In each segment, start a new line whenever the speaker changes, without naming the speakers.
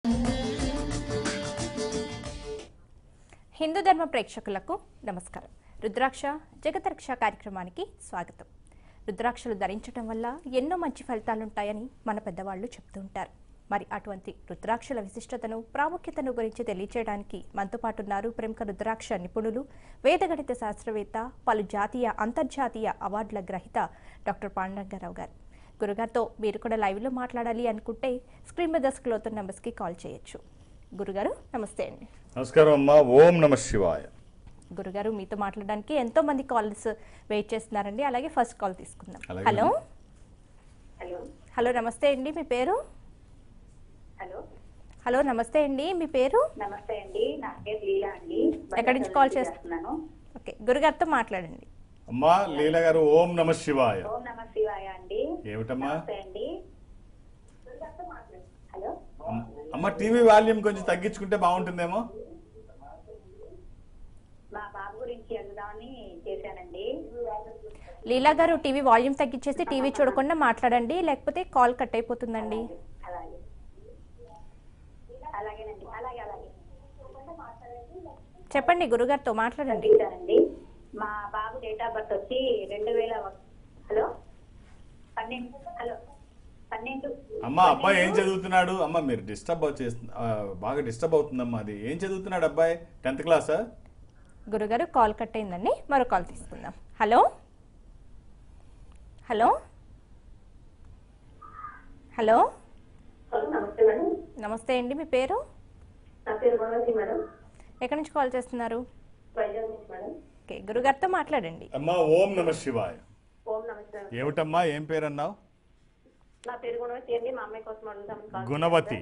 హిందూ ధర్మ ప్రేక్షకులకు నమస్కారం రుద్రాక్ష జగతరక్ష కార్యక్రమానికి స్వాగతం రుద్రాక్షలు ధరించడం వల్ల ఎన్నో మంచి ఫలితాలుంటాయని మన పెద్దవాళ్ళు చెప్తూ ఉంటారు మరి అటువంటి రుద్రాక్షల విశిష్టతను ప్రాముఖ్యతను గురించి తెలియచేయడానికి మనతో పాటు ఉన్నారు ప్రముఖ రుద్రాక్ష నిపుణులు వేదగణిత శాస్త్రవేత్త పలు జాతీయ అంతర్జాతీయ అవార్డుల గ్రహీత డాక్టర్ పాండురంగారావు గారు గురుగారితో మీరు కూడా లైవ్లో మాట్లాడాలి అనుకుంటే స్క్రీన్ మీద స్క్రోతో నెంబర్స్కి కాల్ చేయొచ్చు గురుగారు నమస్తే అండి
నమస్కారం అమ్మా ఓం నమ శివాయ
గురుగారు మీతో మాట్లాడడానికి ఎంతో మంది కాల్స్ వెయిట్ చేస్తున్నారండి అలాగే ఫస్ట్ కాల్ తీసుకుందాం
అలాగే
హలో
హలో
హలో నమస్తే అండి మీ పేరు
హలో
హలో నమస్తే అండి మీ పేరు
నమస్తే అండి నా పేరు లీలా అండి
ఎక్కడి నుంచి కాల్ చేస్త-
చేస్తున్నాను
ఓకే గురుగారితో మాట్లాడండి
అమ్మా లీల గారు ఓం నమ శివాయ
ఓం నమ శివాయ అండి
ఏమిటమ్మా
నమస్తే అండి హలో
అమ్- అమ్మ టీవీ వాల్యూమ్ కొంచెం తగ్గించుకుంటే బాగుంటుందేమో
మా బాబు గురించి అడుగుదామని చేశానండి
లీలా గారు టీవీ వాల్యూమ్ తగ్గించేసి టీవీ చూడకుండా మాట్లాడండి లేకపోతే కాల్ కట్ అయిపోతుందండి
అలాగే అలాగేనండి అలాగే అలాగే
చెప్పండి గురుగారితో మాట్లాడండి
తగ్గించానండి మా బాబు డేట్ ఆఫ్ బర్త్ వచ్చి రెండు వేల ఒక- హలో పన్నెండు హలో పన్నెండు
అమ్మ అబ్బాయి ఏం చదువుతున్నాడు అమ్మ మీరు డిస్టర్బ్ చేస్తు ఆ, బాగా డిస్టర్బ్ అవుతుందమ్మా అది ఏం చదువుతున్నాడు అబ్బాయి టెన్త్ క్లాసా
గురుగారు కాల్ కట్ అయిందండి మరో కాల్ తీసుకుందాం హలో హలో హలో
హలో నమస్తే మేడం
నమస్తే అండి మీ పేరు
నా పేరు భగవతి మేడం
ఎక్కడి నుంచి కాల్ చేస్తున్నారు
వైజాగ్ నుంచి మేడం
ఓకే గురుగారితో మాట్లాడండి
అమ్మా ఓం నమ శివాయ
ఓం నమస్తే
ఏమిటమ్మా ఏం పేరు అన్నావు
నా పేరు గుణవతి అండి మా అమ్మాయి కోసం అడుగుదామని కాల్
గుణవతి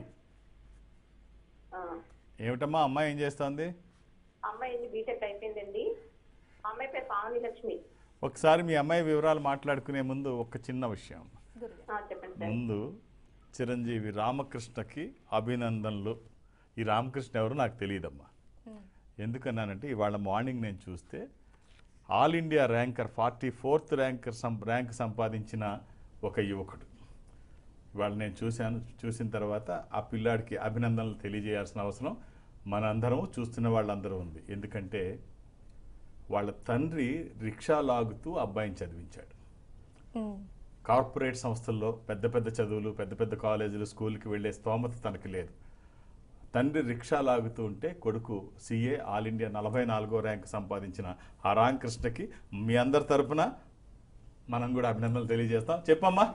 ఆ,
ఏమిటమ్మా అమ్మాయి ఏం చేస్తోంది
అమ్మాయి బీటెక్ అయిపోయిందండి ఆ అమ్మాయి పేరు పావని లక్ష్మి
ఒకసారి మీ అమ్మాయి వివరాలు మాట్లాడుకునే ముందు ఒక చిన్న విషయం
ఆ, చెప్పండి సార్
ముందు చిరంజీవి రామకృష్ణకి అభినందనలు ఈ రామకృష్ణ ఎవరు నాకు తెలియదమ్మా ఎందుకన్నానంటే ఇవాళ మార్నింగ్ నేను చూస్తే all India ranker forty fourth ranker సం ర్యాంక్ సంపాదించిన ఒక యువకుడు ఇవాళ నేను చూశాను చూసిన తర్వాత ఆ పిల్లాడికి అభినందనలు తెలియజేయాల్సిన అవసరం మనందరం చూస్తున్న వాళ్ళందరూ ఉంది ఎందుకంటే వాళ్ళ తండ్రి రిక్షా లాగుతూ అబ్బాయిని చదివించాడు
ఉమ్,
కార్పొరేట్ సంస్థల్లో పెద్ద పెద్ద చదువులు పెద్ద పెద్ద కాలేజీలు స్కూల్కి వెళ్ళే స్తోమత తనకి లేదు తండ్రి రిక్షా లాగుతూ ఉంటే కొడుకు సిఏ ఆల్ ఇండియా నలభై నాలుగో ర్యాంక్ సంపాదించిన ఆ రామకృష్ణకి మీ అందరి తరపున మనం కూడా అభినందనలు తెలియజేస్తాం చెప్పమ్మా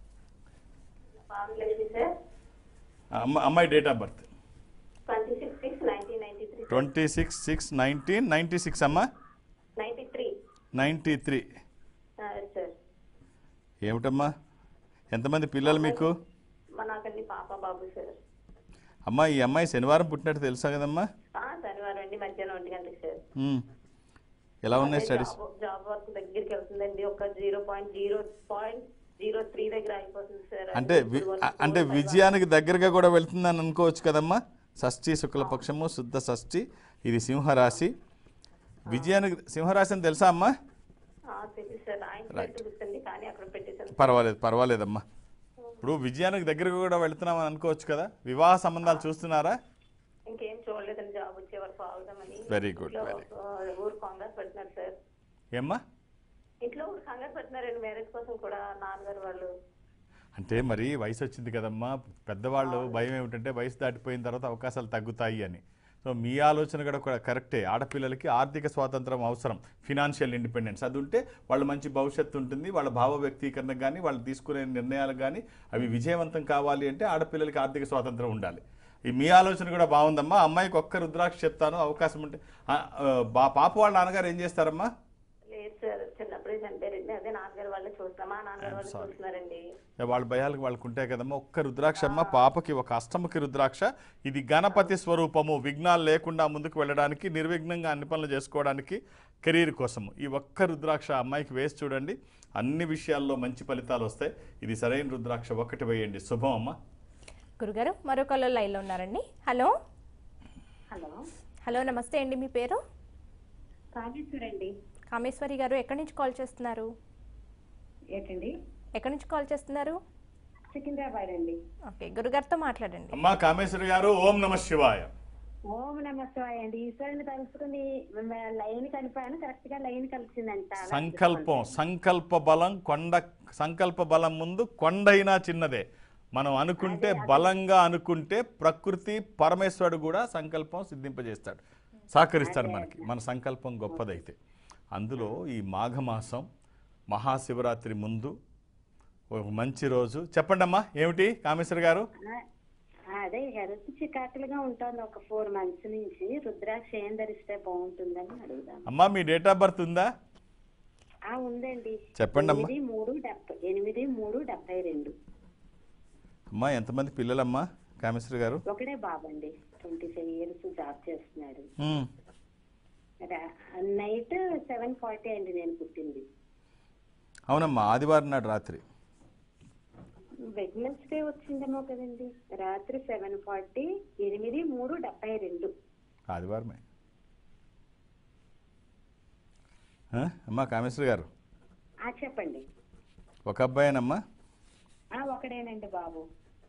పావని లక్ష్మి సార్
అమ్మ అమ్మాయి date of birth
twenty six six nineteen ninety three
twenty six six nineteen ninety six అమ్మా
ninety three
ninety three
sir
ఏమిటమ్మా ఎంతమంది పిల్లలు మీకు
మా నాకన్ని పాప బాబు సార్
అమ్మా ఈ అమ్మాయి శనివారం పుట్టినట్టు తెలుసా కదమ్మా
ఆ, శనివారం అండి మధ్యాహ్నం ఒంటి గంటకి సార్
ఉమ్. ఎలా ఉన్నాయి స్టడీస్
జాబ్ జాబ్ వర్క్ దగ్గరికి వెళ్తుందండి ఒక zero point zero point zero three దగ్గర అయిపోతుంది సార్
అంటే వి- అ- అంటే విజయానికి దగ్గరగా కూడా వెళ్తుందని అనుకోవచ్చు కదమ్మా షష్ఠి శుక్లపక్షము శుద్ధ షష్ఠి ఇది సింహరాశి విజయానికి సింహరాశి అని తెలుసా అమ్మా
ఆ, తెలుసు సార్ ఆయన పెట్టు గుర్తుంది కానీ అక్కడ పెట్టేసాను
పర్వాలేదు పర్వాలేదమ్మా ఇప్పుడు విజయానికి దగ్గరగా కూడా వెళ్తున్నామని అనుకోవచ్చు కదా వివాహ సంబంధాలు చూస్తున్నారా
ఇంకేం చూడలేదండి జాబ్ వచ్చే వరకు ఆగుదామని
Very good,
ఇంట్లో,
very
ఆ, ఊరు కాంగ్రెస్ పెడుతున్నారు సార్
ఏమ్మా
ఇంట్లో ఊరు కాంగ్రెస్ పెడుతున్నారండి మ్యారేజ్ కోసం కూడా నాన్నగారు వాళ్ళు
అంటే మరి వయసు వచ్చింది కదమ్మా పెద్దవాళ్ళు భయం ఏమిటంటే వయసు దాటిపోయిన తర్వాత అవకాశాలు తగ్గుతాయి అని సో మీ ఆలోచన కూడా కూడా కరెక్టే ఆడపిల్లలకి ఆర్థిక స్వాతంత్రం అవసరం ఫినాన్షియల్ ఇండిపెండెన్స్ అది ఉంటే వాళ్ళు మంచి భవిష్యత్తు ఉంటుంది వాళ్ళ భావ వ్యక్తీకరణ కానీ వాళ్ళు తీసుకునే నిర్ణయాలు కానీ అవి విజయవంతం కావాలి అంటే ఆడపిల్లలకి ఆర్థిక స్వాతంత్రం ఉండాలి ఈ మీ ఆలోచన కూడా బాగుందమ్మా అమ్మాయికి ఒక్క రుద్రాక్ష చెప్తాను అవకాశం ఉంటే ఆ, ఆ, బా- పాప వాళ్ళ నాన్నగారు ఏం చేస్తారమ్మా
లేదు సార్ చిన్నప్పుడే చనిపోయారండి అదే నాన్నగారు వాళ్ళే చూస్తున్నాం మా నాన్నగారు వాళ్ళు
sorry.
చూస్తున్నారండి
వాళ్ళ భయాలకు వాళ్ళకు ఉంటాయి కదమ్మా ఒక్క రుద్రాక్ష అమ్మ పాపకి ఒక అష్టముఖి రుద్రాక్ష ఇది గణపతి స్వరూపము విఘ్నాలు లేకుండా ముందుకు వెళ్ళడానికి నిర్విఘ్నంగా అన్ని పనులు చేసుకోవడానికి కెరీర్ కోసము ఈ ఒక్క రుద్రాక్ష అమ్మాయికి వేసి చూడండి అన్ని విషయాల్లో మంచి ఫలితాలు వస్తాయి ఇది సరైన రుద్రాక్ష ఒక్కటి వేయండి శుభం అమ్మ
గురుగారు మరో కాల్లో లైన్లో ఉన్నారండి హలో
హలో
హలో నమస్తే అండి మీ పేరు
కాగేశ్వరండి
కామేశ్వరి గారు ఎక్కడి నుంచి కాల్ చేస్తున్నారు
ఏంటండి
ఎక్కడి నుంచి కాల్ చేస్తున్నారు
సికింద్రాబాద్ అండి
ఓకే గురుగారితో మాట్లాడండి
అమ్మా కామేశ్వరి గారు ఓం నమ శివాయ
ఓం నమస్కారం అండి ఈశ్వరుని తలుచుకుని మ- లైన్ కలిపాను కరెక్ట్ గా లైన్ కలిసిందంట అలా
సంకల్పం సంకల్ప బలం కొండ సంకల్ప బలం ముందు కొండైనా చిన్నదే మనం అనుకుంటే బలంగా అనుకుంటే ప్రకృతి పరమేశ్వరుడు కూడా సంకల్పం సిద్ధింపజేస్తాడు సహకరిస్తాడు మనకి మన సంకల్పం గొప్పదైతే అందులో ఈ మాఘమాసం మహాశివరాత్రి ముందు ఒక మంచి రోజు చెప్పండి అమ్మా ఏమిటి కామేశ్వర గారు
ఆ, అదే హెల్త్ చికాకులుగా ఉంటుంది ఒక ఫోర్ మంత్స్ నుంచి రుద్రాక్ష ఏం ధరిస్తే బాగుంటుందని అడుగుదాం
అమ్మా మీ డేట్ ఆఫ్ బర్త్ ఉందా
ఆ ఉందండి
చెప్పండి అమ్మా.
ఎనిమిది మూడు డెబ్బై ఎనిమిది మూడు డెబ్బై రెండు
అమ్మా ఎంతమంది పిల్లలమ్మా కామేశ్వర గారు
ఒకడే బాబండి ట్వంటీ ఫైవ్ ఇయర్స్ జాబ్ చేస్తున్నాడు
ఉమ్.
నైట్ సెవెన్ ఫార్టీ అండి నేను పుట్టింది
అవునమ్మా ఆదివారం నాడు రాత్రి
వెడ్నెస్డే వచ్చిందేమో కదండి రాత్రి సెవెన్ ఫార్టీ ఎనిమిది మూడు డెబ్బై రెండు
ఆదివారమే ఆ? అమ్మా కామేశ్వర గారు
ఆ చెప్పండి
ఒక అబ్బాయినమ్మా
ఆ ఒకడేనండి బాబు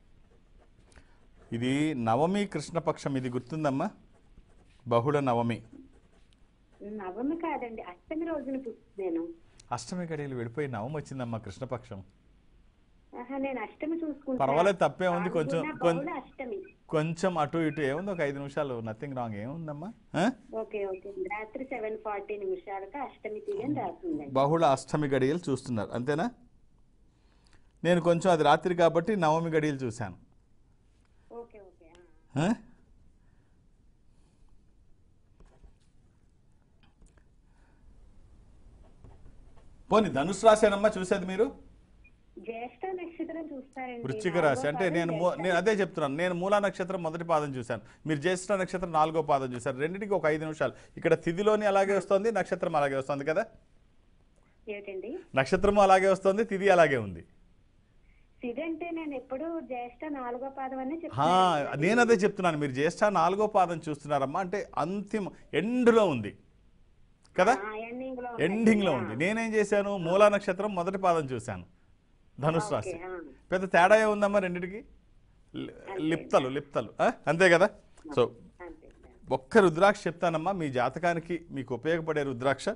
ఇది నవమి కృష్ణపక్షం ఇది గుర్తుందమ్మా బహుళ నవమి
నవమి కాదండి అష్టమి రోజున పుట్టి నేను
అష్టమి గడియలు వెళ్ళిపోయి నవమి వచ్చిందమ్మా కృష్ణపక్షం
ఆహా నేను అష్టమి చూసుకుంటాను
పర్వాలేదు, తప్పే ఉంది, కొంచెం- కొం-
అష్టమి
కొంచెం అటు ఇటు ఏముంది ఒక ఐదు నిమిషాలు నథింగ్ రాంగ్ ఏముందమ్మా ఆ?
ఓకే ఓకే రాత్రి సెవెన్ ఫార్టీ నిమిషాలకు అష్టమి తీయని రాసిందండి
బహుళ అష్టమి గడియలు చూస్తున్నారు అంతేనా నేను కొంచెం అది రాత్రి కాబట్టి నవమి గడియలు చూశాను
ఓకే ఓకే ఆ.
ఆ? పోనీ ధనుసు రాశానమ్మా చూసేది మీరు
జ్యేష్ఠ నక్షత్రం చూస్తారండి
వృశ్చిక రాశి అంటే నేను మూ- నేను అదే చెప్తున్నాను నేను మూలా నక్షత్రం మొదటి పాదం చూశాను మీరు జ్యేష్ఠ నక్షత్రం నాలుగో పాదం చూశారు రెండింటికి ఒక ఐదు నిమిషాలు ఇక్కడ తిథిలోని అలాగే వస్తుంది నక్షత్రం అలాగే వస్తుంది కదా
ఏమిటండి
నక్షత్రము అలాగే వస్తుంది తిథి అలాగే ఉంది
సిడ్ అంటే నేను ఎప్పుడు జ్యేష్ఠ నాలుగో పాదం అనే
హా,
చెప్తాను
నేను అదే చెప్తున్నాను మీరు జ్యేష్ఠ నాలుగో పాదం చూస్తున్నారమ్మా అంటే అంతిమ ఎండ్లో ఉంది కదా
ఎండింగ్ లో
ఎండింగ్ లో ఉంది నేనేం చేశాను మూలా నక్షత్రం మొదటి పాదం చూశాను ధనుసు రాశి
ఓకే, ఆ.
పెద్ద తేడా ఏముందమ్మా రెండిటికి లి- లిప్తలు లిప్తలు ఆ? అంతే కదా సో
అంతే
ఒక్క రుద్రాక్ష చెప్తానమ్మా మీ జాతకానికి మీకు ఉపయోగపడే రుద్రాక్ష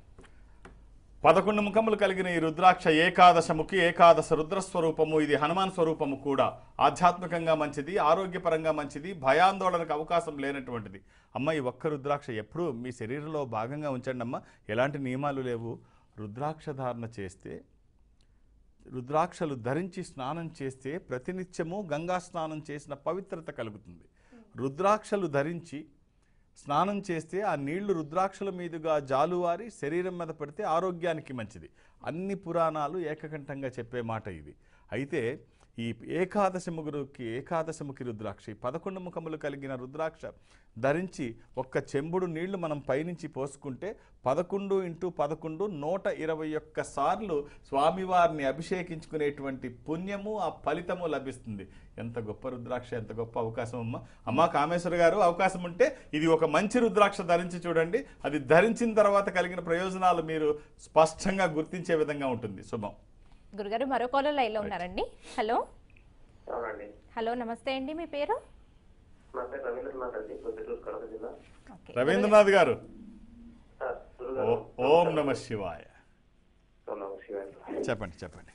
పదకొండు ముఖములు కలిగిన ఈ రుద్రాక్ష ఏకాదశముఖి ఏకాదశ రుద్ర స్వరూపము ఇది హనుమాన్ స్వరూపము కూడా ఆధ్యాత్మికంగా మంచిది ఆరోగ్యపరంగా మంచిది భయాందోళనకు అవకాశం లేనటువంటిది అమ్మ ఈ ఒక్క రుద్రాక్ష ఎప్పుడూ మీ శరీరంలో భాగంగా ఉంచండి అమ్మ ఎలాంటి నియమాలు లేవు రుద్రాక్ష ధారణ చేస్తే రుద్రాక్షలు ధరించి స్నానం చేస్తే ప్రతినిత్యము గంగా స్నానం చేసిన పవిత్రత కలుగుతుంది రుద్రాక్షలు ధరించి స్నానం చేస్తే ఆ నీళ్లు రుద్రాక్షల మీదుగా జాలువారి శరీరం మీద పడితే ఆరోగ్యానికి మంచిది అన్ని పురాణాలు ఏకకంఠంగా చెప్పే మాట ఇది అయితే ఈ ఏకాదశముగురుకి ఏకాదశముఖి రుద్రాక్ష ఈ పదకొండు ముఖములు కలిగిన రుద్రాక్ష ధరించి ఒక్క చెంబుడు నీళ్లు మనం పైనుంచి పోసుకుంటే పదకొండు ఇంటూ పదకొండు నూట ఇరవై ఒక్క సార్లు స్వామివారిని అభిషేకించుకునేటువంటి పుణ్యము ఆ ఫలితము లభిస్తుంది ఎంత గొప్ప రుద్రాక్ష ఎంత గొప్ప అవకాశం అమ్మా అమ్మా కామేశ్వర గారు అవకాశం ఉంటే ఇది ఒక మంచి రుద్రాక్ష ధరించి చూడండి అది ధరించిన తర్వాత కలిగిన ప్రయోజనాలు మీరు స్పష్టంగా గుర్తించే విధంగా ఉంటుంది శుభం
గురుగారు మరో కాలర్ లైన్లో ఉన్నారండి హలో
అవునండి
హలో నమస్తే అండి మీ పేరు
నా పేరు రవీంద్రనాథ్ అండి పొద్దుటూరు కడప జిల్లా
ఓకే
రవీంద్రనాథ్ గారు
సార్
ఓ-
గురుగారు
ఓం నమ శివాయ
ఓం నమః శివాయ
చెప్పండి చెప్పండి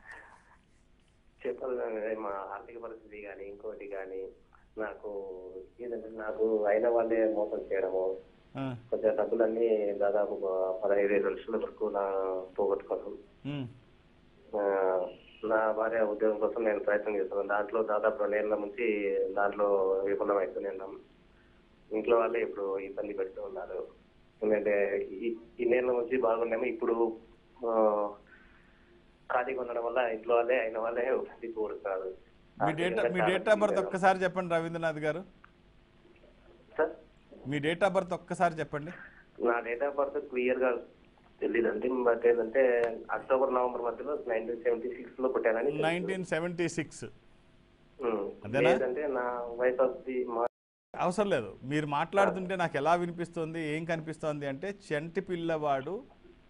చెప్పాలి కానీ మా ఆర్థిక పరిస్థితి కానీ ఇంకోటి కానీ నాకు ఏదంటే నాకు అయిన వాళ్ళే మోసం చేయడము
ఆ,
కొంచెం డబ్బులన్నీ దాదాపు ఒక పదహైదు ఐదు లక్షల వరకు నా పోగొట్టుకోవడం
ఉమ్,
ఆ, నా భార్య ఉద్యోగం కోసం నేను ప్రయత్నం చేస్తున్నాను దాంట్లో దాదాపు రెండేళ్ల నుంచి దాంట్లో విఫలం అవుతూనే ఉన్నాం ఇంట్లో వాళ్ళే ఇప్పుడు ఇబ్బంది పెడుతూ ఉన్నారు ఎందుకంటే ఈ- ఈ నెల నుంచి బాగున్నాము ఇప్పుడు ఆ, ఖాళీగా ఉండడం వల్ల ఇంట్లో వాళ్ళే అయిన వాళ్ళే ఇబ్బంది కోరుతున్నారు
మీ డేట్ మీ డేట్ ఆఫ్ బర్త్ ఒక్కసారి చెప్పండి రవీంద్రనాథ్ గారు
సార్
మీ డేట్ ఆఫ్ బర్త్ ఒక్కసారి చెప్పండి
నా డేట్ ఆఫ్ బర్త్ క్లియర్ గా తెలియదండి బట్ ఏంటంటే అక్టోబర్ నవంబర్ మధ్యలో నైన్టీన్ సెవెంటీ సిక్స్ లో పుట్టానని తెలుసు.
నైన్టీన్ సెవెంటీ సిక్స్
ఉమ్.
అంతేనా?
లేదంటే నా వైఫ్ ఆఫ్ ది మా
అవసరం లేదు మీరు మాట్లాడుతుంటే నాకు ఎలా వినిపిస్తుంది ఏం కనిపిస్తోంది అంటే చంటి పిల్లవాడు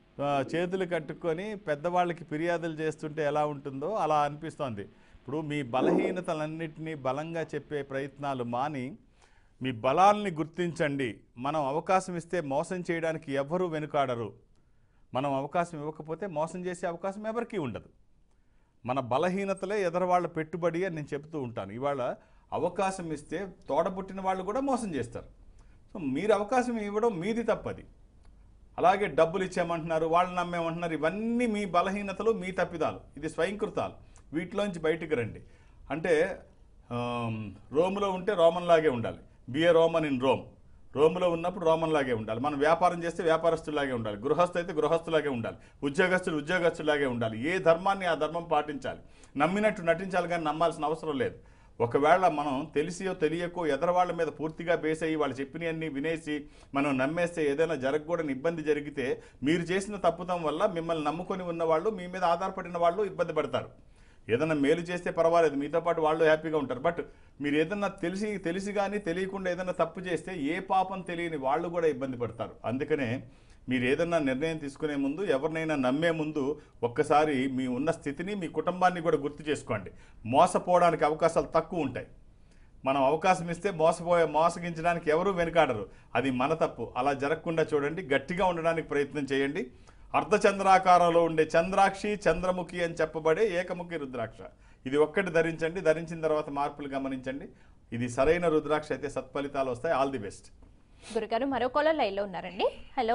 ఆ, చేతులు కట్టుకొని పెద్దవాళ్ళకి ఫిర్యాదులు చేస్తుంటే ఎలా ఉంటుందో అలా అనిపిస్తోంది ఇప్పుడు మీ బలహీనతలన్నింటినీ బలంగా చెప్పే ప్రయత్నాలు మాని మీ బలాల్ని గుర్తించండి మనం అవకాశం ఇస్తే మోసం చేయడానికి ఎవ్వరూ వెనుకాడరు మనం అవకాశం ఇవ్వకపోతే మోసం చేసే అవకాశం ఎవరికీ ఉండదు మన బలహీనతలే ఎదరవాళ్ళ పెట్టుబడి అని నేను చెప్తూ ఉంటాను ఇవాళ అవకాశం ఇస్తే తోడబుట్టిన వాళ్ళు కూడా మోసం చేస్తారు సో మీరు అవకాశం ఇవ్వడం మీది తప్పది అలాగే డబ్బులు ఇచ్చామంటున్నారు వాళ్ళు నమ్మేమంటున్నారు ఇవన్నీ మీ బలహీనతలు మీ తప్పిదాలు ఇది స్వయంకృతాలు వీటిలోంచి బయటికి రండి అంటే ఆమ్, రోములో ఉంటే రోమన్లాగే ఉండాలి బిఏ రోమన్ ఇన్ రోమ్ రోములో ఉన్నప్పుడు రోమన్లాగే ఉండాలి మనం వ్యాపారం చేస్తే వ్యాపారస్తులాగే ఉండాలి గృహస్థు అయితే గృహస్థులాగే ఉండాలి ఉద్యోగస్తులు ఉద్యోగస్తులాగే ఉండాలి ఏ ధర్మాన్ని ఆ ధర్మం పాటించాలి నమ్మినట్టు నటించాలి కానీ నమ్మాల్సిన అవసరం లేదు ఒకవేళ మనం తెలిసియో తెలియకో ఎదరవాళ్ళ మీద పూర్తిగా బేస్ అయ్యి వాళ్ళు చెప్పినవన్నీ వినేసి మనం నమ్మేస్తే ఏదైనా జరగకూడని ఇబ్బంది జరిగితే మీరు చేసిన తప్పుదం వల్ల మిమ్మల్ని నమ్ముకొని ఉన్న వాళ్ళు మీ మీద ఆధారపడిన వాళ్ళు ఇబ్బంది పడతారు ఏదైనా మేలు చేస్తే పర్వాలేదు మీతో పాటు వాళ్ళు హ్యాపీగా ఉంటారు బట్ మీరు ఏదన్నా తెలిసి తెలిసి కానీ తెలియకుండా ఏదైనా తప్పు చేస్తే ఏ పాపం తెలియని వాళ్ళు కూడా ఇబ్బంది పడతారు అందుకనే మీరు ఏదన్నా నిర్ణయం తీసుకునే ముందు ఎవరినైనా నమ్మే ముందు ఒక్కసారి మీ ఉన్న స్థితిని మీ కుటుంబాన్ని కూడా గుర్తు చేసుకోండి మోసపోవడానికి అవకాశాలు తక్కువ ఉంటాయి మనం అవకాశం ఇస్తే మోసపోయే మోసగించడానికి ఎవరూ వెనుకాడరు అది మన తప్పు అలా జరగకుండా చూడండి గట్టిగా ఉండడానికి ప్రయత్నం చేయండి అర్ధచంద్రాకారంలో ఉండే చంద్రాక్షి చంద్రముఖి అని చెప్పబడే ఏకముఖి రుద్రాక్ష ఇది ఒక్కటి ధరించండి ధరించిన తర్వాత మార్పులు గమనించండి ఇది సరైన రుద్రాక్ష అయితే సత్ఫలితాలు వస్తాయి ఆల్ ది బెస్ట్
గురుగారు మరో కాలర్ లైన్లో ఉన్నారండి హలో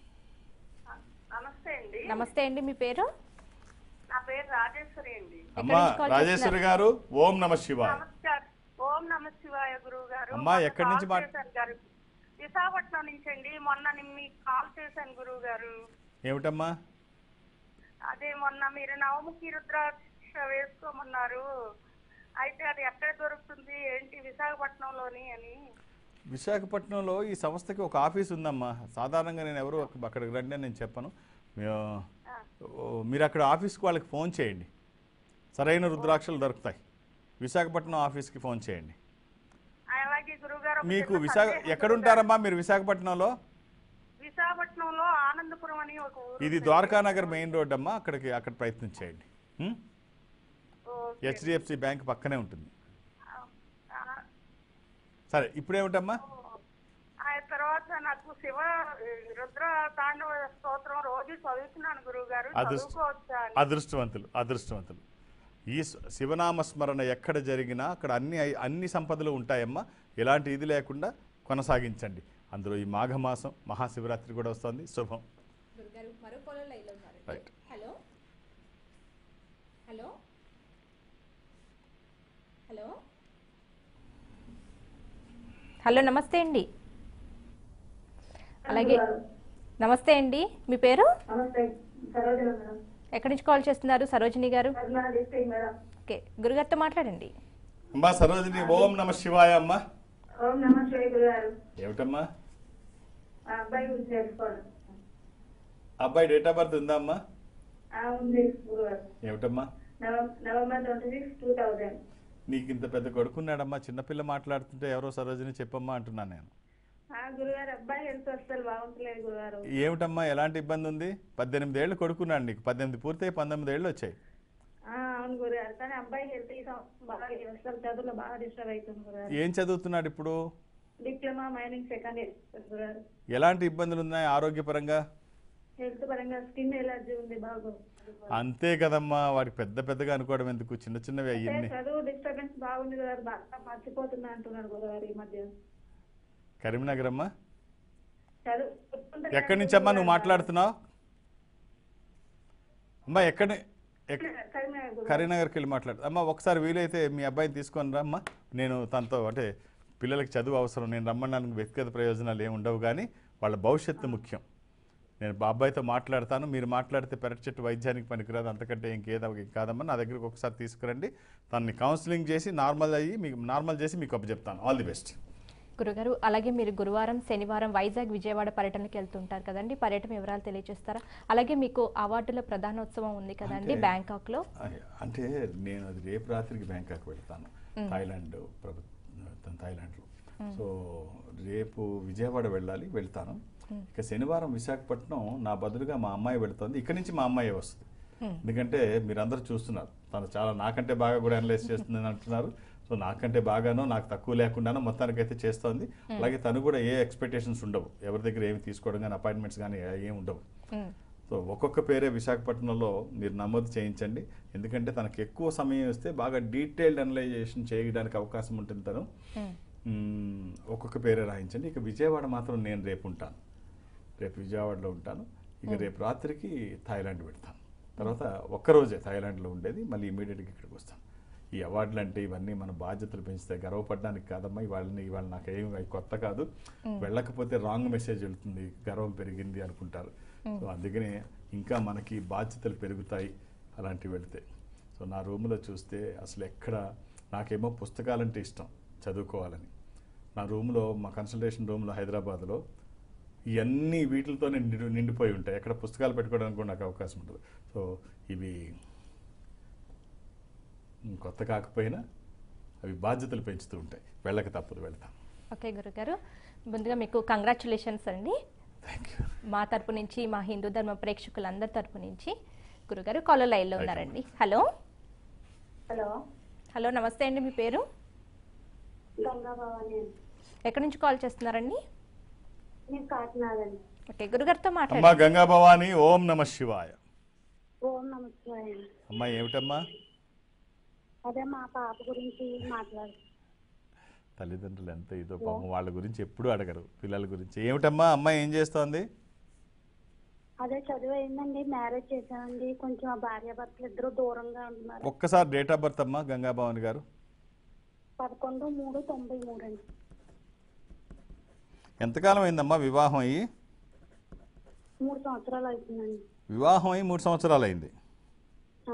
నమస్తే అండి
నమస్తే అండి మీ పేరు
నా పేరు రాజేశ్వరి అండి
అమ్మా
నుంచి కాల్
రాజేశ్వరి గారు ఓం నమ శివాయ
నమస్కారం ఓం నమ శివాయ గురువు గారు
అమ్మా,
మొన్న
ఎక్కడి నుంచి
కాల్
మాట్-
చేశాను గారు విశాఖపట్నం నుంచి అండి మొన్న నేను మీకు కాల్ చేశాను గురువు గారు
ఏమిటమ్మా
అదే మొన్న మీరు నవముఖి రుద్రాక్ష వేసుకోమన్నారు అయితే అది ఎక్కడ దొరుకుతుంది ఏంటి విశాఖపట్నంలోని అని
విశాఖపట్నంలో ఈ సంస్థకి ఒక ఆఫీస్ ఉందమ్మా సాధారణంగా నేను ఎవరు అక్క- అక్కడికి రండి అని నేను చెప్పను మీ- ఓ, మీరు అక్కడ ఆఫీస్కి వాళ్ళకి ఫోన్ చేయండి సరైన రుద్రాక్షలు దొరుకుతాయి విశాఖపట్నం ఆఫీస్కి ఫోన్ చేయండి
అలాగే గురువు గారు
మీకు విశాఖ ఎక్కడుంటారమ్మా మీరు విశాఖపట్నంలో
విశాఖపట్నంలో ఆనందపురం అని ఒక ఊరు
ఇది ద్వారకానగర్ మెయిన్ రోడ్ అమ్మా అక్కడికి అక్కడ ప్రయత్నం చేయండి
ఓకే.
హెచ్డిఎఫ్సి బ్యాంక్ పక్కనే ఉంటుంది
ఆ,
సరే ఇప్పుడేమిటమ్మా
ఆ తర్వాత నాకు శివ రుద్ర తాండవ స్తోత్రం రోజు చదువుతున్నాను గురువు గారు
అదృష్ట
చదువుకోవచ్చా అని
అదృష్టవంతులు అదృష్టవంతులు ఈ స్వ- శివనామ స్మరణ ఎక్కడ జరిగినా అక్కడ అన్ని అన్ని సంపదలు ఉంటాయమ్మా ఎలాంటి ఇది లేకుండా కొనసాగించండి అందులో ఈ మాఘమాసం మహాశివరాత్రి కూడా వస్తుంది శుభం
గురుగారు మరో కాలర్ లైన్లో ఉన్నారు
right
hello hello hello hello నమస్తే అండి అలాగే నమస్తే అండి మీ పేరు
నమస్తే సరోజన మేడం
ఎక్కడి నుంచి కాల్ చేస్తున్నారు సరోజిని గారు
కర్ణాటక డిస్ట్రిక్ట్ మేడం
ఓకే గురుగారితో మాట్లాడండి
అమ్మా సరోజిని ఓం నమ శివాయ అమ్మా
ఓం నమ శివాయ గారు
ఏమిటమ్మా
ఆ అబ్బాయి గురించి తెలుసుకోండి
అబ్బాయి డేట్ ఆఫ్ బర్త్ ఉందా అమ్మా
ఆ ఉంది గురుగారు
ఏమిటమ్మా
నవం- November twenty six two thousand
నీకు ఇంత పెద్ద కొడుకున్నాడమ్మా చిన్నపిల్ల మాట్లాడుతుంటే ఎవరో సరోజిని చెప్పమ్మా అంటున్నాను నేను
ఆ గురుగారు అబ్బాయి హెల్త్ అస్సలు బాగుంటలేదు గురుగారు
ఏమిటమ్మా ఎలాంటి ఇబ్బంది ఉంది పద్దెనిమిది ఏళ్ళు కొడుకున్నాడు నీకు పద్దెనిమిది పూర్తయి పంతొమ్మిది ఏళ్ళు వచ్చాయి
ఆ, అవును గురుగారు కానీ అబ్బాయి హెల్త్ ఈ సంవత్సరం బాగా అసలు చదువులో బాగా డిస్టర్బ్ అవుతుంది గురుగారు
ఏం చదువుతున్నాడు ఇప్పుడు
డిప్లొమా మైనింగ్ సెకండ్ ఇయర్ గురుగారు
ఎలాంటి ఇబ్బందులు ఉన్నాయి ఆరోగ్యపరంగా
హెల్త్ పరంగా స్కిన్ ఎలర్జీ ఉంది బాగా
అంతే కదమ్మా వాడికి పెద్ద పెద్దగా అనుకోవడం ఎందుకు చిన్న చిన్నవి
అంటే
అయ్యింది
చదువు డిస్టర్బెన్స్ బాగుంది గురుగారు బాగా మర్చిపోతున్నా అంటున్నాడు గురుగారు ఈ మధ్య
కరీంనగర్ అమ్మా
చదువు
ఎక్కడి నుంచి అమ్మా నువ్వు మాట్లాడుతున్నావు అమ్మా ఎక్కడి ఎక్-
కరీంనగర్ గురుగారు.
కరీంనగర్కి వెళ్ళి మాట్లాడు అమ్మ ఒకసారి వీలైతే మీ అబ్బాయిని తీసుకొని రా అమ్మా నేను తనతో అంటే పిల్లలకి చదువు అవసరం నేను రమ్మడానికి వ్యక్తిగత ప్రయోజనాలు ఏమి ఉండవు కానీ వాళ్ళ భవిష్యత్తు ముఖ్యం నేను మా అబ్బాయితో మాట్లాడతాను మీరు మాట్లాడితే పెరటి చెట్టు వైద్యానికి పనికిరాదు అంతకంటే ఇంకేదో కాదమ్మా నా దగ్గరికి ఒకసారి తీసుకురండి తనని కౌన్సిలింగ్ చేసి నార్మల్ అయ్యి మీకు నార్మల్ చేసి మీకు అప్పచెప్తాను ఆల్ ది బెస్ట్
గురుగారు అలాగే మీరు గురువారం శనివారం వైజాగ్ విజయవాడ పర్యటనకి వెళ్తుంటారు కదండి పర్యటన వివరాలు తెలియజేస్తారా అలాగే మీకు అవార్డుల ప్రధానోత్సవం ఉంది కదండి
అంటే-
బ్యాంకాక్లో
అయ్య, అంటే నేను అది రేపు రాత్రికి బ్యాంకాక్ వెళ్తాను థాయిలాండ్ ప్రభు థాయిలాండ్లో సో రేపు విజయవాడ వెళ్ళాలి వెళ్తాను ఇక శనివారం విశాఖపట్నం నా బదులుగా మా అమ్మాయి వెళుతోంది ఇక్కడి నుంచి మా అమ్మాయి వస్తుంది ఎందుకంటే మీరందరూ చూస్తున్నారు తను చాలా నాకంటే బాగా కూడా అనలైజ్ చేస్తుందని అంటున్నారు సో నాకంటే బాగానో నాకు తక్కువ లేకుండానో మొత్తానికైతే చేస్తోంది అలాగే తను కూడా ఏ ఎక్స్పెక్టేషన్స్ ఉండవు ఎవరి దగ్గర ఏమి తీసుకోవడం కానీ అపాయింట్మెంట్స్ కానీ ఏమి ఉండవు సో ఒక్కొక్క పేరే విశాఖపట్నంలో మీరు నమోదు చేయించండి ఎందుకంటే తనకు ఎక్కువ సమయం ఇస్తే బాగా డీటెయిల్డ్ అనలైజేషన్ చేయడానికి అవకాశం ఉంటుంది తను మ్మ్, ఒక్కొక్క పేరే రాయించండి ఇక విజయవాడ మాత్రం నేను రేపు ఉంటాను రేపు విజయవాడలో ఉంటాను ఇక రేపు రాత్రికి థాయిలాండ్ పెడతాను తర్వాత ఒక్కరోజే థాయిలాండ్లో ఉండేది మళ్ళీ ఇమీడియట్గా ఇక్కడికి వస్తాను ఈ అవార్డులు అంటే ఇవన్నీ మన బాధ్యతలు పెంచుతాయి గర్వపడడానికి కాదమ్మా ఇవాళని ఇవాళ నాకేం అవి కొత్త కాదు వెళ్ళకపోతే రాంగ్ మెసేజ్ వెళ్తుంది గర్వం పెరిగింది అనుకుంటారు సో అందుకనే ఇంకా మనకి బాధ్యతలు పెరుగుతాయి అలాంటివి వెళితే సో నా రూమ్లో చూస్తే అసలు ఎక్కడ నాకేమో పుస్తకాలంటే ఇష్టం చదువుకోవాలని నా రూమ్లో మా కన్సల్టేషన్ రూమ్లో హైదరాబాద్లో ఇవన్నీ వీటితోనే నిండి నిండిపోయి ఉంటాయి ఎక్కడ పుస్తకాలు పెట్టుకోవడానికి కూడా నాకు అవకాశం ఉండదు సో ఇవి ఉమ్, కొత్త కాకపోయినా అవి బాధ్యతలు పెంచుతూ ఉంటాయి వెళ్ళక తప్పదు వెళ్తాం
ఓకే గురుగారు ముందుగా మీకు కంగ్రాచులేషన్స్ అండి
థ్యాంక్ యూ
మా తరపు నుంచి మా హిందూ ధర్మ ప్రేక్షకులందరి తరపు నుంచి గురుగారు కాలర్ లైన్లో ఉన్నారండి హలో
హలో
హలో నమస్తే అండి మీ పేరు
గంగా భవాని అండి.
ఎక్కడి నుంచి కాల్ చేస్తున్నారండి
నేను కాకినాడ అండి
ఓకే గురుగారితో
అమ్మా
మాట్లాడండి
గంగా భవాని ఓం నమ శివాయ
ఓం నమస్కారం అండి.
అమ్మా ఏమిటమ్మా
అదే మా పాప గురించి మాట్లాడు
తల్లిదండ్రులు ఎంత ఇదో పాపం వాళ్ళ గురించి ఎప్పుడూ అడగరు పిల్లల గురించి ఏమిటమ్మా అమ్మాయి ఏం చేస్తోంది
అదే చదువు అయిందండి మ్యారేజ్ చేశానండి కొంచెం ఆ భార్య భర్తలు ఇద్దరు దూరంగా ఉంటున్నారు
ఒక్కసారి డేట్ ఆఫ్ బర్త్ అమ్మా గంగా భవాని గారు
పదకొండు మూడు తొంభై మూడు అండి
ఎంతకాలం అయిందమ్మా వివాహం అయ్యి
మూడు సంవత్సరాలు అవుతుందండి
వివాహం అయ్యి మూడు సంవత్సరాలు అయింది
ఆ,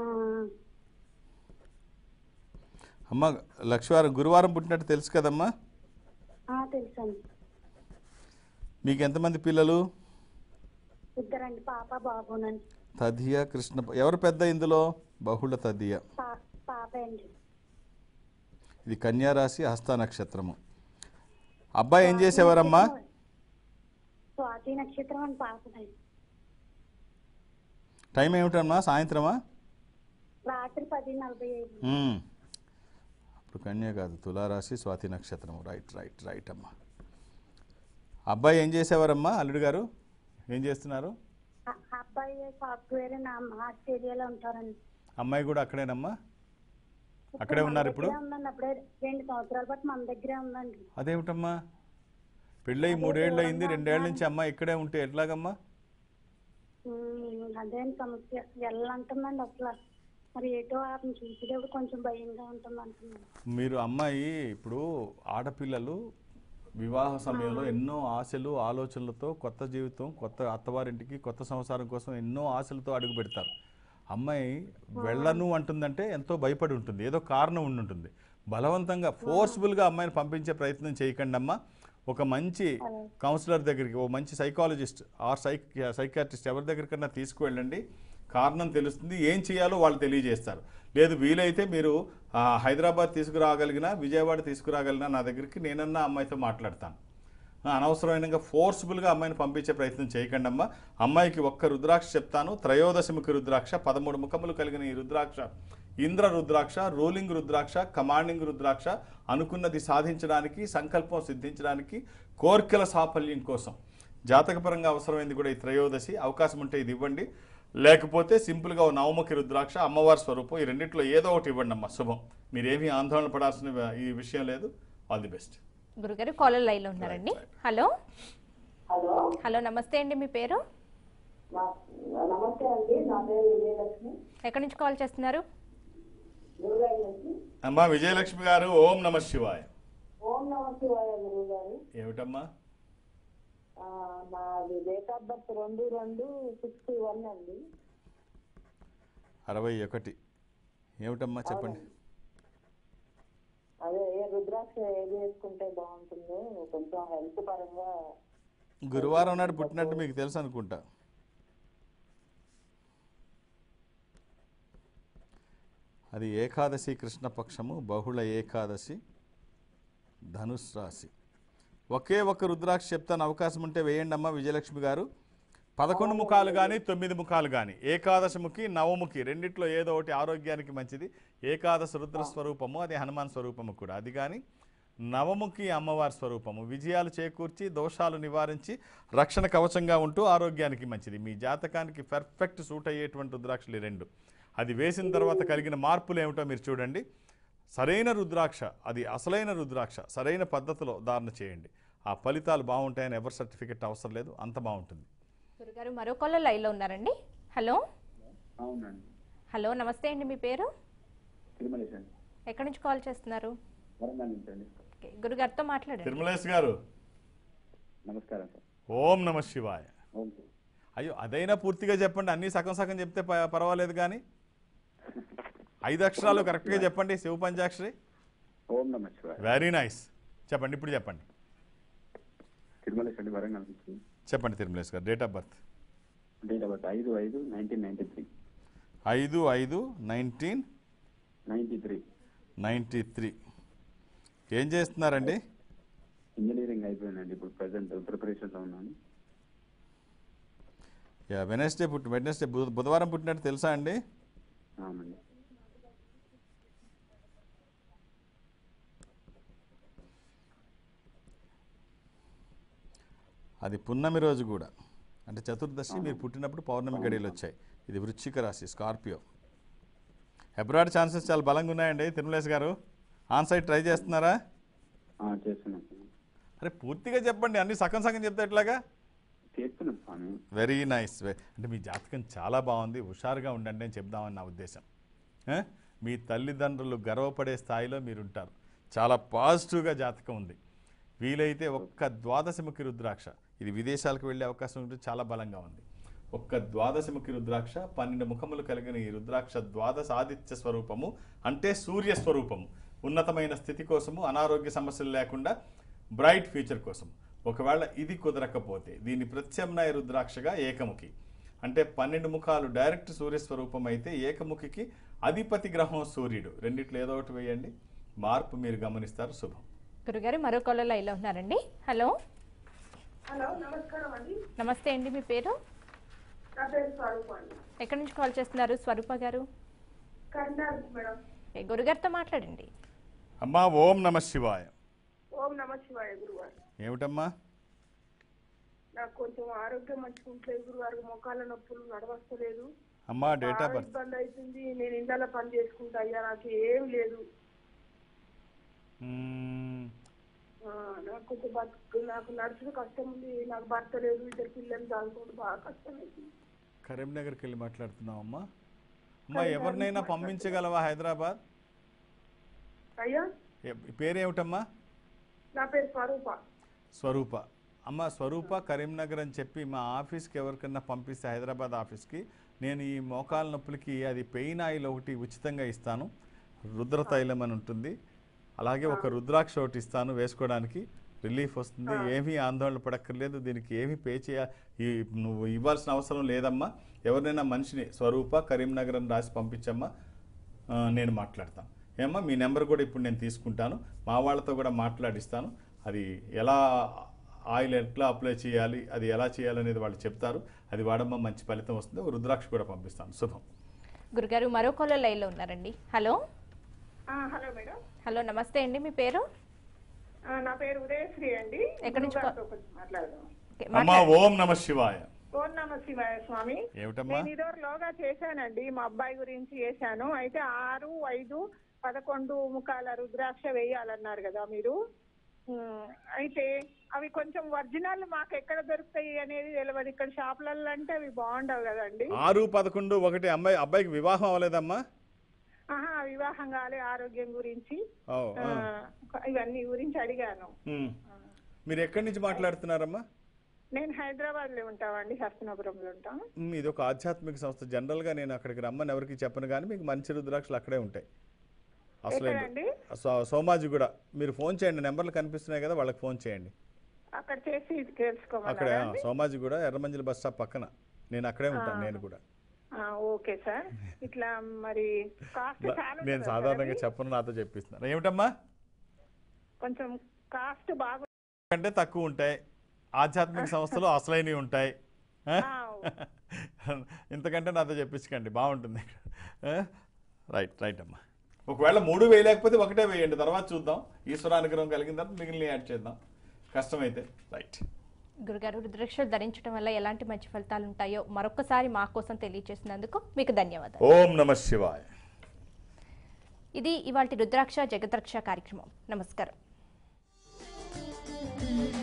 అమ్మ లక్ష్మీవారం గురువారం పుట్టినట్టు తెలుసు కదమ్మా
ఆ, తెలుసండి
మీకు ఎంతమంది పిల్లలు
ఇద్దరండి పాప బాబునండి
తదియ కృష్ణ ఎవరు పెద్ద ఇందులో బహుళ తదియ
పా పాప అండి
ఇది కన్యా రాశి హస్త నక్షత్రము అబ్బాయి ఏం చేసేవారమ్మా
స్వాతి నక్షత్రం అని పాపదండి
టైం ఏమిటమ్మా సాయంత్రమా
రాత్రి పది నలభై ఐదు
మ్మ్. అప్పుడు కన్యా కాదు తులారాశి స్వాతి నక్షత్రము రైట్ రైట్ రైట్ అమ్మా అబ్బాయి ఏం చేసేవారమ్మా అల్లుడు గారు ఏం చేస్తున్నారు
ఆ అబ్బాయి సాఫ్ట్వేర్ నా ఆస్ట్రేలియాలో ఉంటారండి
అమ్మాయి కూడా అక్కడేనమ్మా అక్కడే
మన
ఉన్నారు ఇప్పుడు?
దగ్గరే ఉందండి అప్పుడే రెండు సంవత్సరాల పాటు మన దగ్గరే ఉందండి
అదేమిటమ్మా పెళ్ళయి మూడేళ్ళు అయింది రెండేళ్ల నుంచి అమ్మాయి ఇక్కడే ఉంటే ఎట్లాగమ్మా
ఉమ్, అదేం సమస్య వెళ్ళంటుందండి అసలు మరి ఏటో ఆమెను చూసేటప్పుడు కొంచెం భయంగా ఉంటుంది అంటున్నాను
మీరు అమ్మాయి ఇప్పుడు ఆడపిల్లలు వివాహ సమయంలో ఎన్నో ఆశలు ఆలోచనలతో కొత్త జీవితం కొత్త అత్తవారింటికి కొత్త సంసారం కోసం ఎన్నో ఆశలతో అడుగు పెడతారు అమ్మాయి వెళ్ళను అంటుందంటే ఎంతో భయపడి ఉంటుంది ఏదో కారణం ఉండి ఉంటుంది బలవంతంగా ఫోర్స్ఫుల్గా అమ్మాయిని పంపించే ప్రయత్నం చేయకండి అమ్మా ఒక మంచి కౌన్సిలర్ దగ్గరికి ఓ మంచి సైకాలజిస్ట్ ఆర్ సైక్ సైకాట్రిస్ట్ ఎవరి దగ్గరికన్నా తీసుకువెళ్ళండి కారణం తెలుస్తుంది ఏం చేయాలో వాళ్ళు తెలియజేస్తారు లేదు వీలైతే మీరు ఆ, హైదరాబాద్ తీసుకురాగలిగినా విజయవాడ తీసుకురాగలిగినా నా దగ్గరికి నేనన్నా అమ్మాయితో మాట్లాడతాను ఆ, అనవసరమైన ఫోర్స్ఫుల్గా అమ్మాయిని పంపించే ప్రయత్నం చేయకండి అమ్మా అమ్మాయికి ఒక్క రుద్రాక్ష చెప్తాను త్రయోదశముఖి రుద్రాక్ష పదమూడు ముఖములు కలిగిన ఈ రుద్రాక్ష ఇంద్ర రుద్రాక్ష రూలింగ్ రుద్రాక్ష కమాండింగ్ రుద్రాక్ష అనుకున్నది సాధించడానికి సంకల్పం సిద్ధించడానికి కోర్కెల సాఫల్యం కోసం జాతకపరంగా అవసరమైంది కూడా ఈ త్రయోదశి అవకాశం ఉంటే ఇది ఇవ్వండి లేకపోతే సింపుల్గా ఓ నవముఖి రుద్రాక్ష అమ్మవారి స్వరూపం ఈ రెండిట్లో ఏదో ఒకటి ఇవ్వండి అమ్మా శుభం మీరేమీ ఆందోళన పడాల్సిన ఈ విషయం లేదు ఆల్ ది బెస్ట్
గురుగారు కాలర్ లైన్లో ఉన్నారండి
Right, right.
Hello
hello
hello నమస్తే అండి మీ పేరు
నా- నమస్తే అండి నా పేరు విజయలక్ష్మి
ఎక్కడి నుంచి కాల్ చేస్తున్నారు
గురుగారి నుంచి
అమ్మా విజయలక్ష్మి గారు ఓం నమ శివాయ
ఓం నమ శివాయ గురువు గారు
ఏమిటమ్మా
నాది డేట్ ఆఫ్ బర్త్ రెండు రెండు సిక్స్టీ వన్ అండి
అరవై ఒకటి ఏమిటమ్మా చెప్పండి
అదే ఏ రుద్రాక్ష ఏది వేసుకుంటే బాగుంటుందో కొంచెం హెల్త్ పరంగా
గురువారం నాడు పుట్టినట్టు మీకు తెలుసు అనుకుంటా అది ఏకాదశి కృష్ణపక్షము బహుళ ఏకాదశి ధనుస్ రాశి ఒకే ఒక్క రుద్రాక్ష చెప్తాను అవకాశం ఉంటే వేయండి అమ్మా విజయలక్ష్మి గారు పదకొండు ముఖాలు కానీ తొమ్మిది ముఖాలు కానీ ఏకాదశముఖి నవముఖి రెండిట్లో ఏదో ఒకటి ఆరోగ్యానికి మంచిది ఏకాదశ రుద్ర స్వరూపము అది హనుమాన్ స్వరూపము కూడా అది కానీ నవముఖి అమ్మవారి స్వరూపము విజయాలు చేకూర్చి దోషాలు నివారించి రక్షణ కవచంగా ఉంటూ ఆరోగ్యానికి మంచిది మీ జాతకానికి పర్ఫెక్ట్ సూట్ అయ్యేటువంటి రుద్రాక్షలు ఈ రెండు అది వేసిన తర్వాత కలిగిన మార్పులు ఏమిటో మీరు చూడండి సరైన రుద్రాక్ష అది అసలైన రుద్రాక్ష సరైన పద్ధతిలో ధారణ చేయండి ఆ ఫలితాలు బాగుంటాయని ఎవరి సర్టిఫికెట్ అవసరం లేదు అంత బాగుంటుంది
గురుగారు మరో కాలర్ లైన్లో ఉన్నారండి హలో
అవునండి
హలో నమస్తే అండి మీ పేరు
తిరుమలేశ్ అండి
ఎక్కడి నుంచి కాల్ చేస్తున్నారు
వరంగల్ నుంచి అండి
ఓకే గురుగారితో మాట్లాడండి
తిరుమలేష్ గారు
నమస్కారం సార్
ఓం నమ శివాయ
అవును సార్
అయ్యో అదైనా పూర్తిగా చెప్పండి అన్నీ సగం సగం చెప్తే ప- పర్వాలేదు కానీ ఐదు అక్షరాలు కరెక్ట్గా చెప్పండి శివ పంచాక్షరి
ఓం నమ శివాయ
వెరీ నైస్ చెప్పండి ఇప్పుడు చెప్పండి
తిరుమలేశ్ అండి వరంగల్ నుంచి
చెప్పండి తిరుమలేష్ గారు date of birth
date of birth ఐదు ఐదు నైన్టీన్ నైన్టీ త్రీ
ఐదు ఐదు nineteen
ninety three
ninety three ఏం చేస్తున్నారండి
ఇంజనీరింగ్ అయిపోయిందండి ఇప్పుడు ప్రజెంట్ ప్రిపరేషన్లో ఉన్నాను
యా వెనస్డే పుట్టి వెనస్డే బుధ- బుధవారం పుట్టినట్టు తెలుసా అండి
అవునండి
అది పున్నమి రోజు కూడా అంటే చతుర్దశి మీరు పుట్టినప్పుడు పౌర్ణమి గడియలు వచ్చాయి ఇది వృశ్చిక రాశి స్కార్పియో అబ్రాడ్ ఛాన్సెస్ చాలా బలంగా ఉన్నాయండి తిరుమలేష్ గారు ఆన్ సైడ్ ట్రై చేస్తున్నారా
ఆ, చేస్తున్నాం స్వామి
అరే పూర్తిగా చెప్పండి అన్ని సగం సగం చెప్తే ఎట్లాగా
చేస్తున్నాం స్వామి
వెరీ నైస్ అంటే మీ జాతకం చాలా బాగుంది హుషారుగా ఉండండి అని చెప్దామని నా ఉద్దేశం ఏ? మీ తల్లిదండ్రులు గర్వపడే స్థాయిలో మీరు ఉంటారు చాలా పాజిటివ్గా జాతకం ఉంది వీలైతే ఒక్క ద్వాదశముఖి రుద్రాక్ష ఇది విదేశాలకు వెళ్ళే అవకాశం ఉంటుంది చాలా బలంగా ఉంది ఒక్క ద్వాదశముఖి రుద్రాక్ష పన్నెండు ముఖములు కలిగిన ఈ రుద్రాక్ష ద్వాదశ ఆదిత్య స్వరూపము అంటే సూర్య స్వరూపము ఉన్నతమైన స్థితి కోసము అనారోగ్య సమస్యలు లేకుండా బ్రైట్ ఫ్యూచర్ కోసం ఒకవేళ ఇది కుదరకపోతే దీని ప్రత్యామ్నాయ రుద్రాక్షగా ఏకముఖి అంటే పన్నెండు ముఖాలు డైరెక్ట్ సూర్యస్వరూపం అయితే ఏకముఖికి అధిపతి గ్రహం సూర్యుడు రెండిట్లో ఏదో ఒకటి వేయండి మార్పు మీరు గమనిస్తారు శుభం
గురుగారు మరో కాలర్ లైన్లో ఉన్నారండి హలో
హలో నమస్కారం అండి
నమస్తే అండి మీ పేరు
నా పేరు స్వరూప అండి
ఎక్కడి నుంచి కాల్ చేస్తున్నారు స్వరూప గారు
కర్ణాటక మేడం
ఓకే, గురుగారితో మాట్లాడండి
అమ్మా ఓం నమ శివాయ
ఓం నమ శివాయ గురువారు
ఏమిటమ్మా
నాకు కొంచెం ఆరోగ్యం మంచిగా ఉంటలేదు గురువారు మోకాళ్ళ నొప్పులు నడవస్తలేదు
అమ్మా డేట్ ఆఫ్
బాగా
బర్త్
ఇబ్బంది అవుతుంది నేను ఇందాల పని చేసుకుంటా అయ్యా నాకు ఏం లేదు
మ్మ్.
ఆ, నాకు కొంచెం బతుకు నాకు నడుచుడు కష్టం ఉంది నాకు భర్త లేదు ఇద్దరు పిల్లలు చదువుకుంటూ బాగా కష్టం అవుతుంది
కరీంనగర్కి వెళ్ళి మాట్లాడుతున్నావు అమ్మా అమ్మా ఎవరినైనా పంపించగలవా హైదరాబాద్
అయ్యా
ఏ- పేరేమిటమ్మా
నా పేరు స్వరూప
స్వరూప అమ్మ స్వరూప కరీంనగర్ అని చెప్పి మా ఆఫీస్కి ఎవరికన్నా పంపిస్తే హైదరాబాద్ ఆఫీస్కి నేను ఈ మోకాల నొప్పులకి అది పెయిన్ ఆయిల్ ఒకటి ఉచితంగా ఇస్తాను రుద్ర తైలం అని ఉంటుంది అలాగే ఒక రుద్రాక్ష ఒకటి ఇస్తాను వేసుకోవడానికి రిలీఫ్ వస్తుంది ఏమీ ఆందోళన పడక్కర్లేదు దీనికి ఏమీ పే చేయ ఈ నువ్వు ఇవ్వాల్సిన అవసరం లేదమ్మా ఎవరినైనా మనిషిని స్వరూప కరీంనగర్ అని రాసి పంపించమ్మా ఆ, నేను మాట్లాడతాను ఏమ్మా మీ నెంబర్ కూడా ఇప్పుడు నేను తీసుకుంటాను మా వాళ్ళతో కూడా మాట్లాడిస్తాను అది ఎలా ఆయిల్ ఎట్లా అప్లై చేయాలి అది ఎలా చేయాలనేది వాళ్ళు చెప్తారు అది వాడమ్మా మంచి ఫలితం వస్తుంది ఒక రుద్రాక్ష కూడా పంపిస్తాను శుభం
గురుగారు మరో కాలర్ లైన్లో ఉన్నారండి హలో
హలో మేడం
హలో నమస్తే అండి మీ పేరు
ఆ, నా పేరు ఉదయశ్రీ అండి
ఎక్కడి నుంచి
గురుగారితో కొంచెం మాట్లాడదాం
ఓకే,
అమ్మా
మాట్లాడండి.
ఓం నమ శివాయ
ఓం నమ శివాయ స్వామి
ఏమిటమ్మా
నేను ఇదివరలోగా చేశానండి మా అబ్బాయి గురించి చేశాను అయితే ఆరు ఐదు పదకొండు ముఖాల రుద్రాక్ష వేయాలన్నారు కదా మీరు ఉమ్, అయితే అవి కొంచెం ఒరిజినల్ మాకు ఎక్కడ దొరుకుతాయి అనేది తెలియదు ఇక్కడ షాపులలో అంటే అవి బాగుండవు కదండి
ఆరు పదకొండు ఒకటి అమ్మాయి అబ్బాయికి వివాహం అవ్వలేదమ్మా
ఆహా వివాహం కాలే ఆరోగ్యం గురించి
ఓ,
ఆ,
ఆ.
ఇవన్నీ గురించి అడిగాను
ఉమ్. మీరు ఎక్కడి నుంచి మాట్లాడుతున్నారమ్మా
నేను హైదరాబాద్ లో ఉంటామండి హస్తనాపురంలో ఉంటాం
ఉమ్, ఇది ఒక ఆధ్యాత్మిక సంస్థ జనరల్గా నేను అక్కడికి రమ్మని ఎవరికి చెప్పను కానీ మీకు మంచి రుద్రాక్షలు అక్కడే ఉంటాయి అసలు
ఎక్కడండి?
సోమాజి కూడా మీరు ఫోన్ చేయండి నెంబర్లు కనిపిస్తున్నాయి కదా వాళ్ళకి ఫోన్ చేయండి
అక్కడ చేసి
అక్కడే
తెలుసుకోమన్నారా
ఆ, సోమాజి కూడా ఎర్రమంజిల బస్ స్టాప్ పక్కన నేను అక్కడే ఉంటాను నేను కూడా
ఆ, ఓకే సార్ ఇట్లా మరి కాస్ట్
బ-
చాలా
నేను
ఉంటుందా సార్
సాధారణంగా
అది?
చెప్పను నాతో చెప్పిస్తున్నాను ఏమిటమ్మా
కొంచెం కాస్ట్ బాగా
కంటే తక్కువ ఉంటాయి ఆధ్యాత్మిక సంస్థలు అసలైనవి ఉంటాయి ఆ? ఇంతకంటే నాతో చెప్పించకండి బాగుంటుంది ఆ? రైట్ రైట్ అమ్మా ఒకవేళ మూడు వేయలేకపోతే ఒకటే వేయండి తర్వాత చూద్దాం ఈశ్వర అనుగ్రహం కలిగిన తర్వాత మిగిలిన యాడ్ చేద్దాం కష్టమైతే రైట్
గురుగారు రుద్రాక్షలు ధరించడం వల్ల ఎలాంటి మంచి ఫలితాలు ఉంటాయో మరొకసారి మా కోసం తెలియజేసినందుకు మీకు ధన్యవాదాలు
ఓం నమ శివాయ
ఇది ఇవాళ రుద్రాక్ష జగద్రక్ష కార్యక్రమం నమస్కారం